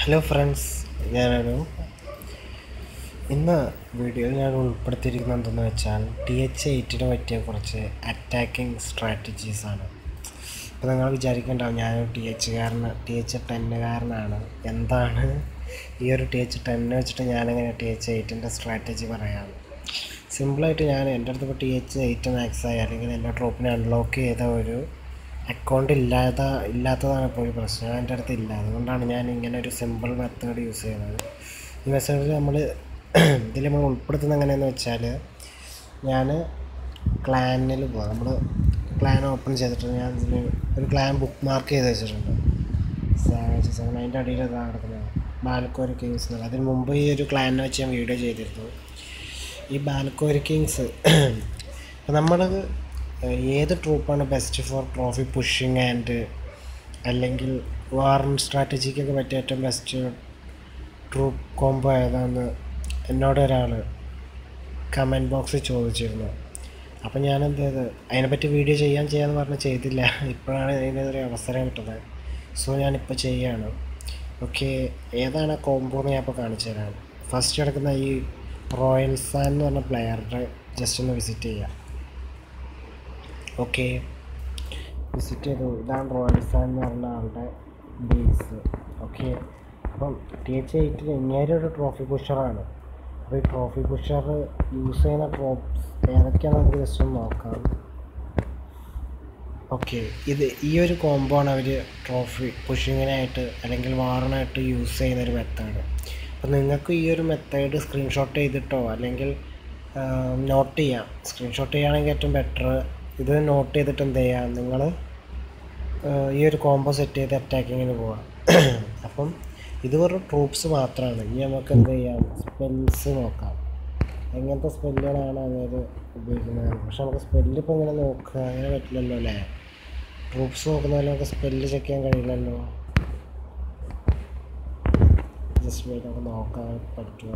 hello friends ഞാനൊരു ഇന്ന് വീഡിയോയിൽ ഞാൻ ഉൾപ്പെടുത്തിയിരിക്കുന്നത് എന്തെന്ന് വെച്ചാൽ ടി എച്ച് എയ്റ്റിന് പറ്റിയ കുറച്ച് അറ്റാക്കിംഗ് സ്ട്രാറ്റജീസാണ് അപ്പോൾ നിങ്ങൾ വിചാരിക്കേണ്ടാവും ഞാനൊരു ടി എച്ചുകാരന് ടി എച്ച് ടെന്നുകാരനാണ് എന്താണ് ഈ ഒരു ടി എച്ച് ടെന്ന് വെച്ചിട്ട് ഞാനെങ്ങനെ ടി എച്ച് എയ്റ്റിൻ്റെ സ്ട്രാറ്റജി പറയാം സിമ്പിളായിട്ട് ഞാൻ എൻ്റെ അടുത്ത് ഇപ്പോൾ ടി എച്ച് എയ്റ്റ് മാക്സ് ആയി അല്ലെങ്കിൽ എൻ്റെ ഡ്രോപ്പിനെ അൺലോക്ക് ചെയ്ത ഒരു അക്കൗണ്ട് ഇല്ലാത്ത ഇല്ലാത്തതാണ് ഇപ്പോൾ ഒരു പ്രശ്നം എൻ്റെ അടുത്ത് ഇല്ല അതുകൊണ്ടാണ് ഞാൻ ഇങ്ങനെ ഒരു സിമ്പിൾ മെത്തേഡ് യൂസ് ചെയ്യുന്നത് ഈ മെത്തേഡിൽ നമ്മൾ ഇതിൽ നമ്മൾ ഉൾപ്പെടുത്തുന്നത് എങ്ങനെയെന്ന് വെച്ചാൽ ഞാൻ ക്ലാനിൽ പോകാം നമ്മൾ ക്ലാൻ ഓപ്പൺ ചെയ്തിട്ട് ഞാൻ ഇതിൽ ഒരു ക്ലാൻ ബുക്ക് മാർക്ക് ചെയ്ത് വെച്ചിട്ടുണ്ട് സാവേജ് സെവൻ അതിൻ്റെ അടിയിൽ ഇതാണ് കിടക്കുന്നത് ബാൽക്കോരി കിങ്സ് എന്നുള്ളത് അതിന് മുമ്പ് ഈ ഒരു ക്ലാനിനെ വെച്ച് ഞാൻ വീഡിയോ ചെയ്തിരുന്നു ഈ ബാൽക്കോരി കിങ്സ് അപ്പോൾ നമ്മൾ ഏത് ട്രൂപ്പാണ് best for trophy pushing and അല്ലെങ്കിൽ വാറൻ സ്ട്രാറ്റജിക്കൊക്കെ പറ്റിയ ഏറ്റവും ബെസ്റ്റ് ട്രൂപ്പ് കോംബോ ഏതാണെന്ന് എന്നോട് ഒരാൾ കമൻറ്റ് ബോക്സിൽ ചോദിച്ചിരുന്നു അപ്പം ഞാൻ എന്ത് ചെയ്ത് അതിനെപ്പറ്റി വീഡിയോ ചെയ്യാൻ ചെയ്യാന്ന് പറഞ്ഞ് ചെയ്തില്ല ഇപ്പോഴാണ് അതിനൊരു അവസരം കിട്ടുന്നത് സോ ഞാനിപ്പോൾ ചെയ്യാണ് ഓക്കെ ഏതാണ് കോംബോ എന്ന് ഞാൻ ഇപ്പോൾ കാണിച്ചു തരാം ഫസ്റ്റ് കിടക്കുന്ന ഈ റോയൽ സാൻ എന്ന് പറഞ്ഞ പ്ലെയറുടെ ജസ്റ്റ് ഒന്ന് വിസിറ്റ് ചെയ്യാം ഓക്കെ വിസിറ്റ് ചെയ്തു ഇതാണ് റോയൽ സാൻ എന്ന് പറഞ്ഞ ആളുടെ ബേസ് ഓക്കെ അപ്പം ടി എച്ച് എയ്റ്റിൽ ഇങ്ങേരെ ഒരു ട്രോഫി പുഷറാണ് അപ്പോൾ ഈ ട്രോഫി പുഷർ യൂസ് ചെയ്യുന്ന ട്രോപ്സ് ഏതൊക്കെയാണെന്ന് നമുക്ക് ജസ്റ്റ് ഒന്ന് നോക്കാം ഓക്കെ ഇത് ഈ ഒരു കോംബോ ആണ് അവർ ട്രോഫി പുഷിങ്ങിനായിട്ട് അല്ലെങ്കിൽ വാറിനായിട്ട് യൂസ് ചെയ്യുന്ന ഒരു മെത്തേഡ് അപ്പോൾ നിങ്ങൾക്ക് ഈ ഒരു മെത്തേഡ് സ്ക്രീൻഷോട്ട് ചെയ്തിട്ടോ അല്ലെങ്കിൽ നോട്ട് ചെയ്യാം സ്ക്രീൻഷോട്ട് ചെയ്യുകയാണെങ്കിൽ ഏറ്റവും ബെറ്റർ ഇത് നോട്ട് ചെയ്തിട്ട് എന്ത് ചെയ്യാം നിങ്ങൾ ഈ ഒരു കോംബോ സെറ്റ് ചെയ്ത് അറ്റാക്കിങ്ങിന് പോവാം അപ്പം ഇത് വെറും ട്രൂപ്സ് മാത്രമാണ് ഇനി നമുക്ക് എന്ത് ചെയ്യാം സ്പെൽസ് നോക്കാം എങ്ങനത്തെ സ്പെല്ലുകളാണ് അതായത് ഉപയോഗിക്കുന്നത് പക്ഷെ നമുക്ക് സ്പെല്ല് ഇപ്പോൾ ഇങ്ങനെ നോക്കുക അങ്ങനെ പറ്റില്ലല്ലോ അല്ലേ ട്രൂപ്സ് നോക്കുന്ന പോലെ നമുക്ക് സ്പെല്ല് ചെക്ക് ചെയ്യാൻ കഴിയില്ലല്ലോ ജസ്റ്റ് പോയി നമുക്ക് നോക്കാൻ പറ്റുമോ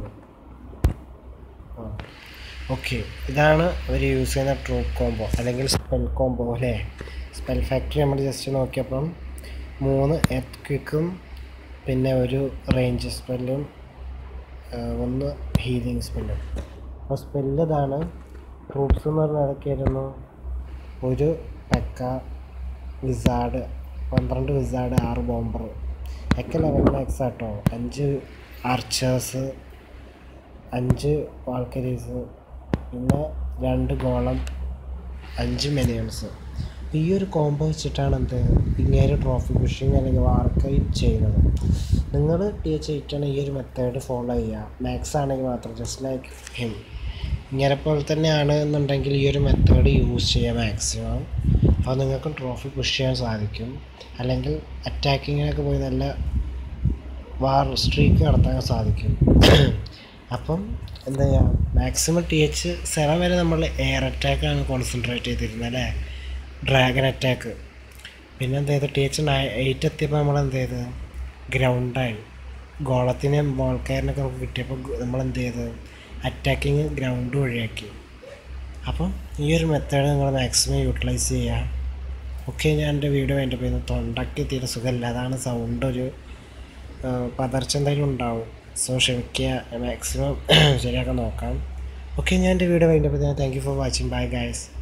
ആ ഓക്കെ ഇതാണ് അവർ യൂസ് ചെയ്യുന്ന ട്രൂപ്പ് കോംബോ അല്ലെങ്കിൽ സ്പെൽ കോംബോ അല്ലേ സ്പെൽ ഫാക്ടറി നമ്മൾ ജസ്റ്റ് നോക്കിയപ്പം മൂന്ന് എത്ത് ക്വിക്കും പിന്നെ ഒരു റേഞ്ച് സ്പെല്ലും ഒന്ന് ഹീലിംഗ് സ്പെല്ലും അപ്പോൾ സ്പെല്ല് ഇതാണ് ട്രൂപ്സ് എന്ന് പറഞ്ഞാൽ ഏതൊക്കെയായിരുന്നു ഒരു പെക്ക വിസാഡ് പന്ത്രണ്ട് വിസാഡ് ആറ് ബോംബർ ഒക്കെ ലെവൽ മാക്സ് ആട്ടോ അഞ്ച് ആർച്ചേഴ്സ് അഞ്ച് വാൾക്കരീസ് പിന്നെ രണ്ട് ഗോളം അഞ്ച് മെനിയൻസ് ഈ ഒരു കോംബോ വെച്ചിട്ടാണ് എന്ത് ഇങ്ങനെ ട്രോഫി പുഷിങ് അല്ലെങ്കിൽ വാർക്കൈ ചെയ്യുന്നത് നിങ്ങൾ ടി എച്ച് എയ്റ്റാണ് ഈ ഒരു മെത്തേഡ് ഫോളോ ചെയ്യുക മാക്സ് ആണെങ്കിൽ മാത്രം ജസ്റ്റ് ലൈക്ക് ഹിം ഇങ്ങനെ പോലെ തന്നെയാണ് എന്നുണ്ടെങ്കിൽ ഈ ഒരു മെത്തേഡ് യൂസ് ചെയ്യുക മാക്സിമം അപ്പോൾ നിങ്ങൾക്ക് ട്രോഫി പുഷ് ചെയ്യാൻ സാധിക്കും അല്ലെങ്കിൽ അറ്റാക്കിങ്ങിനൊക്കെ പോയി നല്ല വാർ സ്ട്രീക്ക് നടത്താൻ സാധിക്കും അപ്പം എന്താ ചെയ്യുക മാക്സിമം ടി എച്ച് സെവൻ വരെ നമ്മൾ എയർ അറ്റാക്കാണ് കോൺസെൻട്രേറ്റ് ചെയ്തിരുന്നത് അല്ലേ ഡ്രാഗൺ അറ്റാക്ക് പിന്നെ എന്ത് ചെയ്തു ടി എച്ച് നയൻ എയ്റ്റ് എത്തിയപ്പോൾ നമ്മൾ എന്ത് ചെയ്ത് ഗ്രൗണ്ടായി ഗോളത്തിനെ ബോൾക്കാരനൊക്കെ നമുക്ക് കിട്ടിയപ്പോൾ നമ്മൾ എന്ത് ചെയ്ത് അറ്റാക്കിങ് ഗ്രൗണ്ട് വഴിയാക്കി അപ്പം ഈ ഒരു മെത്തേഡ് നിങ്ങൾ മാക്സിമം യൂട്ടിലൈസ് ചെയ്യുക ഓക്കെ ഞാൻ എൻ്റെ വീഡിയോ എൻ്റെ പേര് തൊണ്ടയ്ക്ക് തീരെ സുഖമില്ല അതാണ് സൗണ്ട് ഒരു പതർച്ച എന്തെങ്കിലും ഉണ്ടാവും സോ ക്ഷമിക്കുക മാക്സിമം ശരിയാക്കാൻ നോക്കാം ഓക്കെ ഞാൻ എൻ്റെ വീഡിയോ കഴിഞ്ഞപ്പോൾ thank you for watching bye guys